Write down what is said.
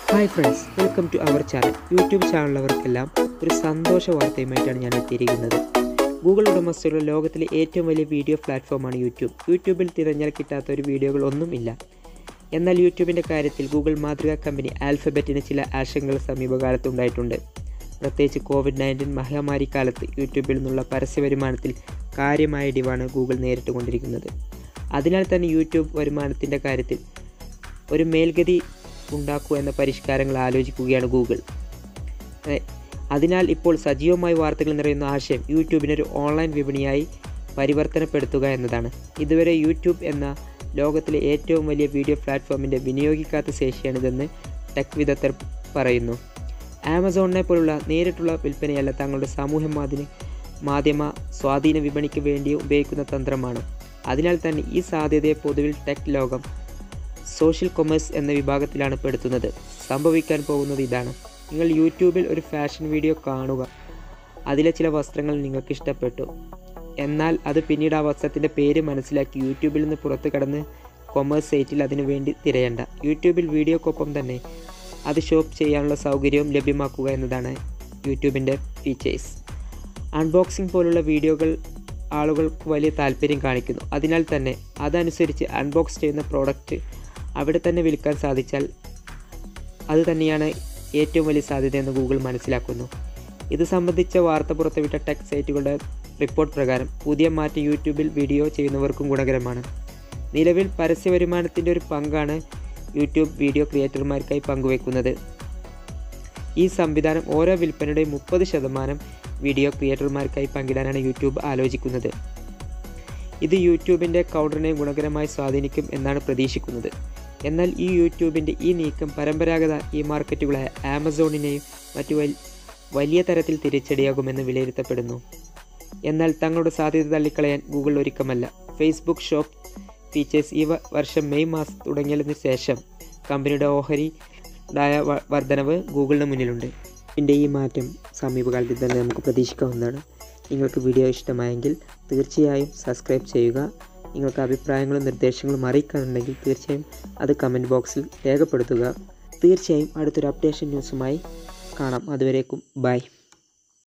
hi friends welcome to our channel YouTube ചാനലുള്ളവർക്കെല്ലാം ഒരു സന്തോഷ വാർത്തയുമായിട്ടാണ് ഞാൻ എത്തിയിരിക്കുന്നത് ഗൂഗിൾ ഉടമസ്ഥയുള്ള ലോകത്തിലെ ഏറ്റവും വലിയ വീഡിയോ പ്ലാറ്റ്ഫോമാണ് യൂട്യൂബ് യൂട്യൂബിൽ തിരഞ്ഞാൽ കിട്ടാത്ത ഒരു വീഡിയോകൾ ഒന്നുമില്ല എന്നാൽ യൂട്യൂബിൻ്റെ കാര്യത്തിൽ ഗൂഗിൾ മാതൃകാ കമ്പനി ആൽഫബറ്റിന് ചില ആശങ്കകൾ സമീപകാലത്ത് ഉണ്ടായിട്ടുണ്ട് പ്രത്യേകിച്ച് കോവിഡ് നയൻറ്റീൻ മഹാമാരി കാലത്ത് യൂട്യൂബിൽ നിന്നുള്ള പരസ്യ വരുമാനത്തിൽ കാര്യമായ ഇടിവാണ് ഗൂഗിൾ നേരിട്ട് കൊണ്ടിരിക്കുന്നത് അതിനാൽ തന്നെ യൂട്യൂബ് വരുമാനത്തിൻ്റെ കാര്യത്തിൽ ഒരു മേൽഗതി ഉണ്ടാക്കുക എന്ന പരിഷ്കാരങ്ങൾ ആലോചിക്കുകയാണ് ഗൂഗിൾ ഏ, അതിനാൽ ഇപ്പോൾ സജീവമായി വാർത്തകൾ നിറയുന്ന ആശയം യൂട്യൂബിനെ ഒരു ഓൺലൈൻ വിപണിയായി പരിവർത്തനപ്പെടുത്തുക എന്നതാണ് ഇതുവരെ യൂട്യൂബ് എന്ന ലോകത്തിലെ ഏറ്റവും വലിയ വീഡിയോ പ്ലാറ്റ്ഫോമിൻ്റെ വിനിയോഗിക്കാത്ത ശേഷിയാണിതെന്ന് ടെക് വിദഗ്ധർ പറയുന്നു ആമസോണിനെ പോലുള്ള നേരിട്ടുള്ള വിൽപ്പനയല്ല തങ്ങളുടെ സാമൂഹ്യ മാധ്യമ മാധ്യമ സ്വാധീന വിപണിക്ക് വേണ്ടി ഉപയോഗിക്കുന്ന തന്ത്രമാണ് അതിനാൽ തന്നെ ഈ സാധ്യതയെ പൊതുവിൽ ടെക് ലോകം സോഷ്യൽ കൊമേഴ്സ് എന്ന വിഭാഗത്തിലാണ് പെടുത്തുന്നത് സംഭവിക്കാൻ പോകുന്നത് ഇതാണ് നിങ്ങൾ യൂട്യൂബിൽ ഒരു ഫാഷൻ വീഡിയോ കാണുക അതിലെ ചില വസ്ത്രങ്ങൾ നിങ്ങൾക്ക് ഇഷ്ടപ്പെട്ടു എന്നാൽ അത് പിന്നീട് ആ വസ്ത്രത്തിൻ്റെ പേര് മനസ്സിലാക്കി യൂട്യൂബിൽ നിന്ന് പുറത്ത് കടന്ന് കൊമേഴ്സ് സൈറ്റിൽ അതിനു വേണ്ടി തിരയണ്ട യൂട്യൂബിൽ വീഡിയോക്കൊപ്പം തന്നെ അത് ഷോപ്പ് ചെയ്യാനുള്ള സൗകര്യവും ലഭ്യമാക്കുക എന്നതാണ് യൂട്യൂബിൻ്റെ ഫീച്ചേഴ്സ് അൺബോക്സിംഗ് പോലുള്ള വീഡിയോകൾ ആളുകൾക്ക് വലിയ താല്പര്യം കാണിക്കുന്നു അതിനാൽ തന്നെ അതനുസരിച്ച് അൺബോക്സ് ചെയ്യുന്ന പ്രോഡക്റ്റ് അവിടെ തന്നെ വിൽക്കാൻ സാധിച്ചാൽ അത് തന്നെയാണ് ഏറ്റവും വലിയ സാധ്യതയെന്ന് ഗൂഗിൾ മനസ്സിലാക്കുന്നു ഇത് സംബന്ധിച്ച വാർത്ത പുറത്തുവിട്ട ടെക് സൈറ്റുകളുടെ റിപ്പോർട്ട് പ്രകാരം പുതിയ മാറ്റം യൂട്യൂബിൽ വീഡിയോ ചെയ്യുന്നവർക്കും ഗുണകരമാണ് നിലവിൽ പരസ്യ വരുമാനത്തിൻ്റെ ഒരു പങ്കാണ് യൂട്യൂബ് വീഡിയോ ക്രിയേറ്റർമാർക്കായി പങ്കുവെക്കുന്നത് ഈ സംവിധാനം ഓരോ വിൽപ്പനയുടെയും മുപ്പത് ശതമാനം വീഡിയോ ക്രിയേറ്റർമാർക്കായി പങ്കിടാനാണ് യൂട്യൂബ് ആലോചിക്കുന്നത് ഇത് യൂട്യൂബിൻ്റെ കൗണ്ടറിനെ ഗുണകരമായി സ്വാധീനിക്കും എന്നാണ് പ്രതീക്ഷിക്കുന്നത് എന്നാൽ ഈ യൂട്യൂബിൻ്റെ ഈ നീക്കം പരമ്പരാഗത ഈ മാർക്കറ്റുകളായ ആമസോണിനെയും മറ്റു വൽ- വലിയ തരത്തിൽ തിരിച്ചടിയാകുമെന്ന് വിലയിരുത്തപ്പെടുന്നു എന്നാൽ തങ്ങളുടെ സാധ്യത തള്ളിക്കളയാൻ ഗൂഗിൾ ഒരുക്കമല്ല ഫേസ്ബുക്ക് ഷോപ്പ് ഫീച്ചേഴ്സ് ഈ വ- വർഷം മെയ് മാസം തുടങ്ങിയതിന് ശേഷം കമ്പനിയുടെ ഓഹരി ഉണ്ടായ വ- വർധനവ് ഗൂഗിളിന് മുന്നിലുണ്ട് ഇതിൻ്റെ ഈ മാറ്റം സമീപകാലത്തിൽ തന്നെ നമുക്ക് പ്രതീക്ഷിക്കാവുന്നതാണ് നിങ്ങൾക്ക് വീഡിയോ ഇഷ്ടമായെങ്കിൽ തീർച്ചയായും സബ്സ്ക്രൈബ് ചെയ്യുക നിങ്ങൾക്ക് അഭിപ്രായങ്ങളും നിർദ്ദേശങ്ങളും അറിയിക്കാനുണ്ടെങ്കിൽ തീർച്ചയായും അത് കമൻറ്റ് ബോക്സിൽ രേഖപ്പെടുത്തുക തീർച്ചയായും അടുത്തൊരു അപ്ഡേഷൻ ന്യൂസുമായി കാണാം അതുവരേക്കും ബൈ